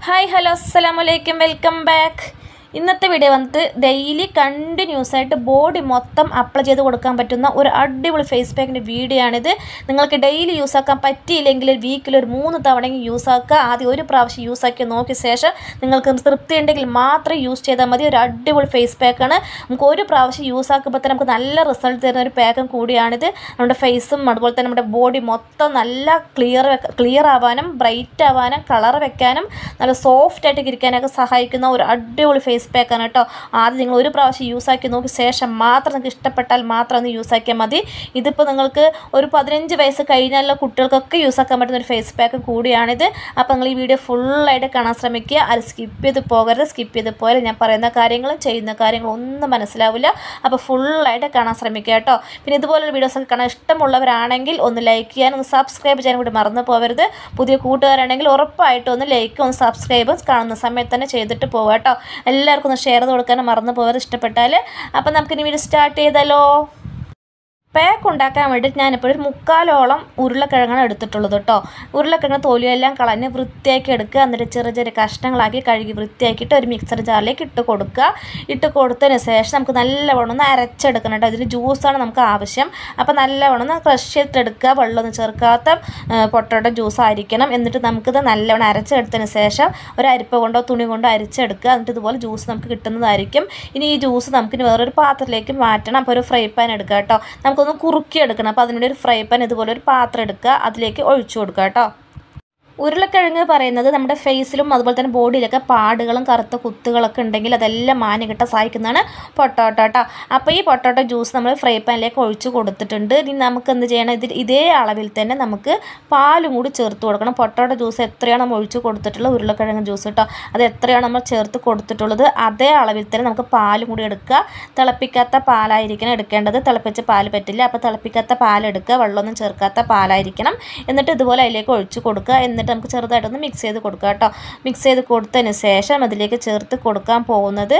hi hello അസ്സലാം വലൈക്കും welcome back ഇന്നത്തെ വീഡിയോ വന്നിട്ട് ഡെയിലി കണ്ടിന്യൂസ് ആയിട്ട് ബോഡി മൊത്തം അപ്ലൈ ചെയ്ത് കൊടുക്കാൻ പറ്റുന്ന ഒരു അടിപൊളി ഫേസ് പാക്കിൻ്റെ വീഡിയോ ആണിത് നിങ്ങൾക്ക് ഡെയിലി യൂസ് ആക്കാൻ പറ്റിയില്ലെങ്കിൽ വീക്കിൽ ഒരു മൂന്ന് തവണയെങ്കിലും യൂസ് ആക്കുക ആദ്യം ഒരു പ്രാവശ്യം യൂസ് ആക്കി നോക്കിയ ശേഷം നിങ്ങൾക്ക് തൃപ്തി ഉണ്ടെങ്കിൽ മാത്രം യൂസ് ചെയ്താൽ മതി ഒരു അടിപൊളി ഫേസ് പാക്കാണ് നമുക്ക് ഒരു പ്രാവശ്യം യൂസ് ആക്കുമ്പോൾ തന്നെ നമുക്ക് നല്ല റിസൾട്ട് തരുന്ന ഒരു പാക്കും കൂടിയാണിത് നമ്മുടെ ഫേസും അതുപോലെ തന്നെ നമ്മുടെ ബോഡി മൊത്തം നല്ല ക്ലിയർ ക്ലിയർ ആവാനും ബ്രൈറ്റ് ആവാനും കളർ വെക്കാനും നല്ല സോഫ്റ്റ് ആയിട്ട് ഇരിക്കാനൊക്കെ സഹായിക്കുന്ന ഒരു അടിപൊളി ഫേസ് പാക്കാണ് കേട്ടോ ആദ്യം നിങ്ങൾ ഒരു പ്രാവശ്യം യൂസ് ആക്കി നോക്കി ശേഷം മാത്രം നിങ്ങൾക്ക് ഇഷ്ടപ്പെട്ടാൽ മാത്രം ഒന്ന് യൂസ് ആക്കിയാൽ മതി ഇതിപ്പോൾ നിങ്ങൾക്ക് ഒരു പതിനഞ്ച് വയസ്സ് കഴിഞ്ഞാലുള്ള കുട്ടികൾക്കൊക്കെ യൂസ് ആക്കാൻ പറ്റുന്ന ഒരു ഫേസ് പാക്ക് കൂടിയാണിത് അപ്പോൾ നിങ്ങൾ ഈ വീഡിയോ ഫുള്ളായിട്ട് കാണാൻ ശ്രമിക്കുക അത് സ്കിപ്പ് ചെയ്ത് പോകരുത് സ്കിപ്പ് ചെയ്ത് പോയാൽ ഞാൻ പറയുന്ന കാര്യങ്ങളും ചെയ്യുന്ന കാര്യങ്ങളും ഒന്നും മനസ്സിലാവില്ല അപ്പോൾ ഫുള്ളായിട്ട് കാണാൻ ശ്രമിക്കുക കേട്ടോ പിന്നെ ഇതുപോലുള്ള വീഡിയോസൊക്കെ കാണാൻ ഇഷ്ടമുള്ളവരാണെങ്കിൽ ഒന്ന് ലൈക്ക് ചെയ്യാൻ ഒന്ന് സബ്സ്ക്രൈബ് ചെയ്യാൻ കൂടി മറന്നു പോകരുത് പുതിയ കൂട്ടുകാരാണെങ്കിൽ ഉറപ്പായിട്ടും ഒന്ന് ലൈക്ക് ഒന്ന് സബ്സ്ക്രൈബ് കാണുന്ന സമയത്ത് തന്നെ ചെയ്തിട്ട് പോവുക കേട്ടോ എല്ലാവർക്കും ഒന്ന് ഷെയർ ചെയ്ത് കൊടുക്കാനും മറന്നു പോകരുത് ഇഷ്ടപ്പെട്ടാൽ അപ്പം നമുക്കിനി വീഡിയോ സ്റ്റാർട്ട് ചെയ്താലോ പാക്ക് ഉണ്ടാക്കാൻ വേണ്ടിയിട്ട് ഞാനിപ്പോൾ ഒരു മുക്കാലോളം ഉരുളക്കിഴങ്ങാണ് എടുത്തിട്ടുള്ളത് കേട്ടോ ഉരുളക്കിഴങ്ങ് തൊലിയെല്ലാം കളഞ്ഞ് വൃത്തിയാക്കി എടുക്കുക എന്നിട്ട് ചെറിയ ചെറിയ കഷ്ണങ്ങളാക്കി കഴുകി വൃത്തിയാക്കിയിട്ട് ഒരു മിക്സർ ജാറിലേക്ക് ഇട്ട് കൊടുക്കുക ഇട്ട് കൊടുത്തതിന് ശേഷം നമുക്ക് നല്ലവണ്ണം ഒന്ന് അരച്ചെടുക്കണം കേട്ടോ ഇതിന് ജ്യൂസാണ് നമുക്ക് ആവശ്യം അപ്പോൾ നല്ലവണ്ണം ഒന്ന് ക്രഷ് ചെയ്തിട്ടെടുക്കുക വെള്ളമൊന്നും ചേർക്കാത്ത പൊട്ടോട്ടോ ജ്യൂസ് ആയിരിക്കണം എന്നിട്ട് നമുക്കിത് നല്ലവണ്ണം അരച്ചെടുത്തതിന് ശേഷം ഒരു അരിപ്പ കൊണ്ടോ തുണി കൊണ്ടോ അരിച്ചെടുക്കുക എന്നിട്ട് ഇതുപോലെ ജ്യൂസ് നമുക്ക് കിട്ടുന്നതായിരിക്കും ഇനി ഈ ജ്യൂസ് നമുക്കിനി വേറൊരു പാത്രത്തിലേക്ക് മാറ്റണം അപ്പോൾ ഒരു ഫ്രൈ പാൻ എടുക്കുക കേട്ടോ നമുക്ക് ഒന്ന് കുറുക്കി എടുക്കണം അപ്പോൾ അതിനുവേണ്ടി ഒരു ഫ്രൈ പാൻ ഇതുപോലെ ഒരു പാത്രം എടുക്കുക അതിലേക്ക് ഒഴിച്ചു കൊടുക്കുക കേട്ടോ ഉരുളക്കിഴങ്ങ് പറയുന്നത് നമ്മുടെ ഫേസിലും അതുപോലെ തന്നെ ബോഡിയിലൊക്കെ പാടുകളും കറുത്ത കുത്തുകളൊക്കെ ഉണ്ടെങ്കിൽ അതെല്ലാം മാനി കിട്ടാൻ സഹായിക്കുന്നതാണ് പൊട്ടോട്ടോ കേട്ടോ അപ്പോൾ ഈ പൊട്ടോട്ടോ ജ്യൂസ് നമ്മൾ ഫ്രൈ പാനിലേക്ക് ഒഴിച്ച് കൊടുത്തിട്ടുണ്ട് ഇനി നമുക്ക് എന്ത് ചെയ്യണം ഇതിൽ ഇതേ അളവിൽ തന്നെ നമുക്ക് പാലും കൂടി ചേർത്ത് കൊടുക്കണം പൊട്ടോട്ടോ ജ്യൂസ് എത്രയാണ് നമ്മൾ ഒഴിച്ച് കൊടുത്തിട്ടുള്ളത് ഉരുളക്കിഴങ്ങ് ജ്യൂസ് കേട്ടോ അത് എത്രയാണ് നമ്മൾ ചേർത്ത് കൊടുത്തിട്ടുള്ളത് അതേ അളവിൽ തന്നെ നമുക്ക് പാലും കൂടി എടുക്കുക തിളപ്പിക്കാത്ത പാലായിരിക്കണം എടുക്കേണ്ടത് തിളപ്പിച്ച പാല് പറ്റില്ല അപ്പോൾ തിളപ്പിക്കാത്ത പാലെടുക്കുക വെള്ളമൊന്നും ചേർക്കാത്ത പാലായിരിക്കണം എന്നിട്ട് ഇതുപോലെ അതിലേക്ക് ഒഴിച്ച് കൊടുക്കുക എന്നിട്ട് നമുക്ക് ചെറുതായിട്ടൊന്ന് മിക്സ് ചെയ്ത് കൊടുക്കുക കേട്ടോ മിക്സ് ചെയ്ത് കൊടുത്തതിന് ശേഷം അതിലേക്ക് ചേർത്ത് കൊടുക്കാൻ പോകുന്നത്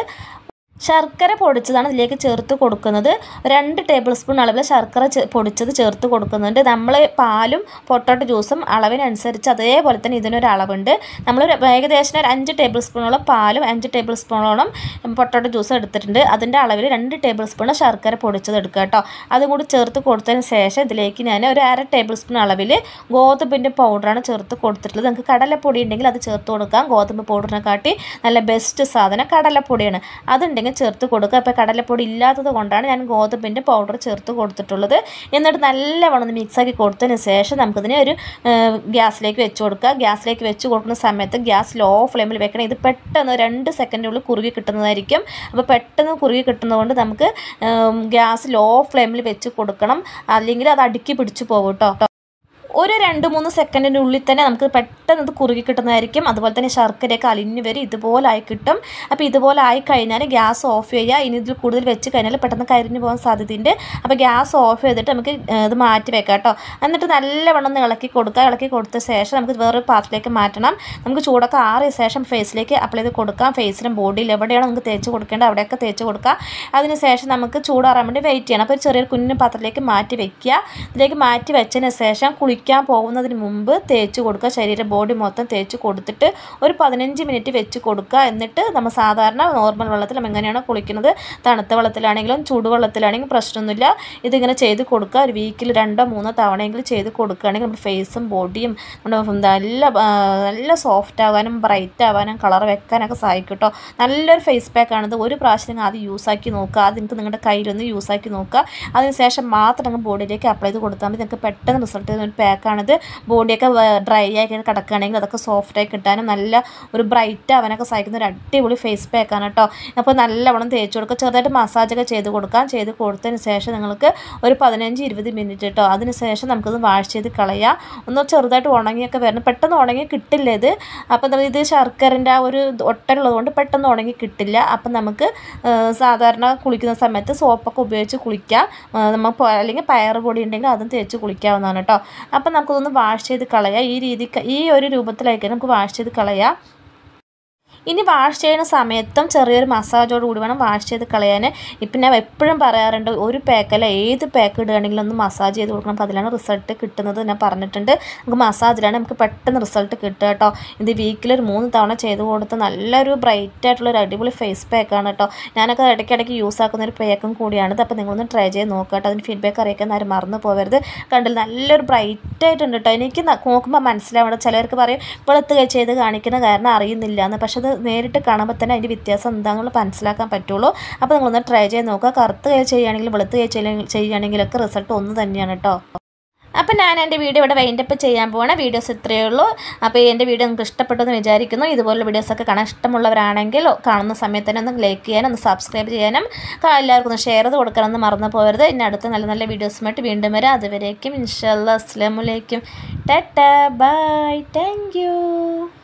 ശർക്കര പൊടിച്ചതാണ് ഇതിലേക്ക് ചേർത്ത് കൊടുക്കുന്നത് രണ്ട് ടേബിൾ സ്പൂൺ അളവിൽ ശർക്കര പൊടിച്ചത് ചേർത്ത് കൊടുക്കുന്നുണ്ട് നമ്മൾ പാലും പൊട്ടോട്ടോ ജ്യൂസും അളവിനനുസരിച്ച് അതേപോലെ തന്നെ ഇതിനൊരു അളവുണ്ട് നമ്മൾ ഏകദേശം ഒരു അഞ്ച് ടേബിൾ സ്പൂണോളം പാലും അഞ്ച് ടേബിൾ സ്പൂണോളം പൊട്ടോട്ടോ ജ്യൂസും എടുത്തിട്ടുണ്ട് അതിൻ്റെ അളവിൽ രണ്ട് ടേബിൾ സ്പൂൺ ശർക്കര പൊടിച്ചത് എടുക്കുക കേട്ടോ അതും കൂടി ചേർത്ത് കൊടുത്തതിന് ശേഷം ഇതിലേക്ക് ഞാൻ ഒരു അര ടേബിൾ സ്പൂൺ അളവിൽ ഗോതമ്പിൻ്റെ പൗഡറാണ് ചേർത്ത് കൊടുത്തിട്ടുള്ളത് നമുക്ക് കടലപ്പൊടി ഉണ്ടെങ്കിൽ അത് ചേർത്ത് കൊടുക്കാം ഗോതമ്പ് പൗഡറിനെ കാട്ടി നല്ല ബെസ്റ്റ് സാധനം കടലപ്പൊടിയാണ് അതുണ്ടെങ്കിൽ ചേർത്ത് കൊടുക്കുക ഇപ്പോൾ കടലപ്പൊടി ഇല്ലാത്തത് കൊണ്ടാണ് ഞാൻ ഗോതമ്പിൻ്റെ പൗഡർ ചേർത്ത് കൊടുത്തിട്ടുള്ളത് എന്നിട്ട് നല്ലവണ്ണം ഒന്ന് മിക്സാക്കി കൊടുത്തതിന് ശേഷം നമുക്കിതിനെ ഒരു ഗ്യാസിലേക്ക് വെച്ച് കൊടുക്കുക ഗ്യാസിലേക്ക് വെച്ച് കൊടുക്കുന്ന സമയത്ത് ഗ്യാസ് ലോ ഫ്ലെയിമിൽ വെക്കണം ഇത് പെട്ടെന്ന് രണ്ട് സെക്കൻഡിനുള്ളിൽ കുറുകി കിട്ടുന്നതായിരിക്കും അപ്പോൾ പെട്ടെന്ന് കുറുകി കിട്ടുന്നതുകൊണ്ട് നമുക്ക് ഗ്യാസ് ലോ ഫ്ലെയിമിൽ വെച്ച് കൊടുക്കണം അല്ലെങ്കിൽ അത് അടുക്കി പിടിച്ചു പോകും കേട്ടോ ഒരു രണ്ട് മൂന്ന് സെക്കൻഡിൻ്റെ ഉള്ളിൽ തന്നെ നമുക്ക് പെട്ടെന്ന് ഇത് കുറുകി കിട്ടുന്നതായിരിക്കും അതുപോലെ തന്നെ ശർക്കരയൊക്കെ അലിഞ്ഞ് വരും ഇതുപോലെ ആയി കിട്ടും അപ്പോൾ ഇതുപോലെ ആയി കഴിഞ്ഞാൽ ഗ്യാസ് ഓഫ് ചെയ്യുക ഇനി ഇതിൽ കൂടുതൽ വെച്ച് കഴിഞ്ഞാൽ പെട്ടെന്ന് കരിഞ്ഞു പോകാൻ സാധ്യതയുണ്ട് അപ്പോൾ ഗ്യാസ് ഓഫ് ചെയ്തിട്ട് നമുക്ക് ഇത് മാറ്റി വെക്കാം കേട്ടോ എന്നിട്ട് നല്ലവണ്ണം ഒന്ന് ഇളക്കി കൊടുക്കുക ഇളക്കി കൊടുത്ത ശേഷം നമുക്ക് വേറൊരു പാത്രത്തിലേക്ക് മാറ്റണം നമുക്ക് ചൂടൊക്കെ ആറിയ ശേഷം ഫേസിലേക്ക് അപ്ലൈ ചെയ്ത് കൊടുക്കാം ഫേസിലും ബോഡിയിൽ എവിടെയാണോ നമുക്ക് തേച്ച് കൊടുക്കേണ്ടത് അവിടെയൊക്കെ തേച്ച് കൊടുക്കുക അതിന് ശേഷം നമുക്ക് ചൂടാറാൻ വേണ്ടി വെയിറ്റ് ചെയ്യണം അപ്പോൾ ഒരു ചെറിയൊരു കുഞ്ഞു പാത്രത്തിലേക്ക് മാറ്റി വെക്കുക ഇതിലേക്ക് മാറ്റി വെച്ചതിന് ശേഷം കുളിക്കുക കുളിക്കാൻ പോകുന്നതിന് മുമ്പ് തേച്ച് കൊടുക്കുക ശരീരം ബോഡി മൊത്തം തേച്ച് കൊടുത്തിട്ട് ഒരു പതിനഞ്ച് മിനിറ്റ് വെച്ച് കൊടുക്കുക എന്നിട്ട് നമ്മൾ സാധാരണ നോർമൽ വെള്ളത്തിൽ എങ്ങനെയാണോ കുളിക്കുന്നത് തണുത്ത വെള്ളത്തിലാണെങ്കിലും ചൂടുവെള്ളത്തിലാണെങ്കിലും പ്രശ്നമൊന്നുമില്ല ഇതിങ്ങനെ ചെയ്ത് കൊടുക്കുക ഒരു വീക്കിൽ രണ്ടോ മൂന്നോ തവണയെങ്കിലും ചെയ്ത് കൊടുക്കുകയാണെങ്കിൽ നമ്മുടെ ഫേസും ബോഡിയും നമ്മുടെ നല്ല നല്ല സോഫ്റ്റ് ആവാനും ബ്രൈറ്റ് ആവാനും കളർ വെക്കാനൊക്കെ സഹായിക്കും കേട്ടോ നല്ലൊരു ഫേസ് പാക്കാണിത് ഒരു പ്രാവശ്യം നിങ്ങൾ ആദ്യം യൂസ് ആക്കി നോക്കുക അത് നിങ്ങൾക്ക് നിങ്ങളുടെ കയ്യിലൊന്ന് യൂസ് ആക്കി നോക്കുക അതിനുശേഷം മാത്രം നിങ്ങൾ ബോഡിയിലേക്ക് അപ്ലൈ ചെയ്ത് കൊടുത്താൽ മതി നിങ്ങൾക്ക് പെട്ടെന്ന് റിസൾട്ട് ചെയ്യുന്ന ഒരു പാക്കാണിത് ബോഡിയൊക്കെ ഡ്രൈ ആയി കിടക്കുകയാണെങ്കിൽ അതൊക്കെ സോഫ്റ്റായി കിട്ടാനും നല്ല ഒരു ബ്രൈറ്റ് ആവാനൊക്കെ സഹായിക്കുന്ന ഒരു അടിപൊളി ഫേസ് പാക്കാണ് കേട്ടോ അപ്പോൾ നല്ലവണ്ണം തേച്ച് കൊടുക്കുക ചെറുതായിട്ട് മസാജൊക്കെ ചെയ്ത് കൊടുക്കാം ചെയ്ത് കൊടുത്തതിന് ശേഷം നിങ്ങൾക്ക് ഒരു പതിനഞ്ച് ഇരുപത് മിനിറ്റ് കേട്ടോ അതിന് ശേഷം നമുക്കത് വാഷ് ചെയ്ത് കളയാം ഒന്ന് ചെറുതായിട്ട് ഉണങ്ങിയൊക്കെ വരണം പെട്ടെന്ന് ഉണങ്ങി കിട്ടില്ല ഇത് അപ്പോൾ ഇത് ശർക്കരൻ്റെ ആ ഒരു ഒട്ടുള്ളത് കൊണ്ട് പെട്ടെന്ന് ഉണങ്ങി കിട്ടില്ല അപ്പം നമുക്ക് സാധാരണ കുളിക്കുന്ന സമയത്ത് സോപ്പൊക്കെ ഉപയോഗിച്ച് കുളിക്കാം നമ്മൾ അല്ലെങ്കിൽ പയർ പൊടി ഉണ്ടെങ്കിൽ അതും തേച്ച് കുളിക്കാവുന്നതാണ് കേട്ടോ അപ്പം നമുക്കതൊന്ന് വാഷ് ചെയ്ത് കളയാം ഈ രീതിക്ക് ഈ ഒരു രൂപത്തിലായിരിക്കും നമുക്ക് വാഷ് ചെയ്ത് കളയാം ഇനി വാഷ് ചെയ്യുന്ന സമയത്തും ചെറിയൊരു മസാജോട് കൂടി വേണം വാഷ് ചെയ്ത് കളയാൻ ഇപ്പം ഞാൻ എപ്പോഴും പറയാറുണ്ട് ഒരു പാക്കല്ല ഏത് പാക്ക് ഇടുകയാണെങ്കിലും ഒന്ന് മസാജ് ചെയ്ത് കൊടുക്കണം അപ്പോൾ അതിലാണ് റിസൾട്ട് കിട്ടുന്നത് ഞാൻ പറഞ്ഞിട്ടുണ്ട് നമുക്ക് മസാജിലാണ് നമുക്ക് പെട്ടെന്ന് റിസൾട്ട് കിട്ടുക കേട്ടോ ഇത് വീക്കിൽ ഒരു മൂന്ന് തവണ ചെയ്ത് കൊടുത്ത് നല്ലൊരു ബ്രൈറ്റ് ആയിട്ടുള്ള ഒരു അടിപൊളി ഫേസ് പാക്കാണ് കേട്ടോ ഞാനൊക്കെ ഇടയ്ക്കിടയ്ക്ക് യൂസ് ആക്കുന്ന ഒരു പാക്കും കൂടിയാണിത് അപ്പോൾ നിങ്ങളൊന്ന് ട്രൈ ചെയ്ത് നോക്കുക കേട്ടോ അതിന് ഫീഡ്ബാക്ക് അറിയിക്കാൻ ആരും മറന്നു പോകരുത് കണ്ടില്ല നല്ലൊരു ബ്രൈറ്റ് ആയിട്ടുണ്ട് കേട്ടോ എനിക്ക് ന- നോക്കുമ്പോൾ മനസ്സിലാവണം ചിലർക്ക് പറയും വെളുത്ത് കൈ ചെയ്ത് കാണിക്കുന്ന കാരണം അറിയുന്നില്ല എന്ന് പക്ഷെ അത് നേരിട്ട് കാണുമ്പോൾ തന്നെ അതിൻ്റെ വ്യത്യാസം എന്താണെന്നുള്ളത് മനസ്സിലാക്കാൻ പറ്റുള്ളൂ അപ്പോൾ നിങ്ങളൊന്ന് ട്രൈ ചെയ്ത് നോക്കുക കറുത്ത് കൈ ചെയ്യുകയാണെങ്കിലും വെളുത്ത് കൈ ചെയ്യ- ചെയ്യുകയാണെങ്കിലൊക്കെ റിസൾട്ട് ഒന്ന് തന്നെയാണ് കേട്ടോ അപ്പോൾ ഞാൻ എൻ്റെ വീഡിയോ ഇവിടെ വൈൻഡപ്പ് ചെയ്യാൻ പോവാണ് വീഡിയോസ് ഇത്രയേ ഉള്ളൂ അപ്പോൾ എൻ്റെ വീഡിയോ നിങ്ങൾക്ക് ഇഷ്ടപ്പെട്ടെന്ന് വിചാരിക്കുന്നു ഇതുപോലുള്ള വീഡിയോസൊക്കെ കാണാൻ ഇഷ്ടമുള്ളവരാണെങ്കിൽ കാണുന്ന സമയത്ത് തന്നെ ഒന്ന് ലൈക്ക് ചെയ്യാനും ഒന്ന് സബ്സ്ക്രൈബ് ചെയ്യാനും ക- എല്ലാവർക്കും ഒന്ന് ഷെയർ ചെയ്ത് കൊടുക്കണമെന്ന് മറന്നു പോകരുത് ഇനി അടുത്ത നല്ല നല്ല വീഡിയോസുമായിട്ട് വീണ്ടും വരാം അതുവരേക്കും ഇൻഷാല്ലാ അസ്സാമലൈക്കും ടാറ്റ ബൈ താങ്ക് യു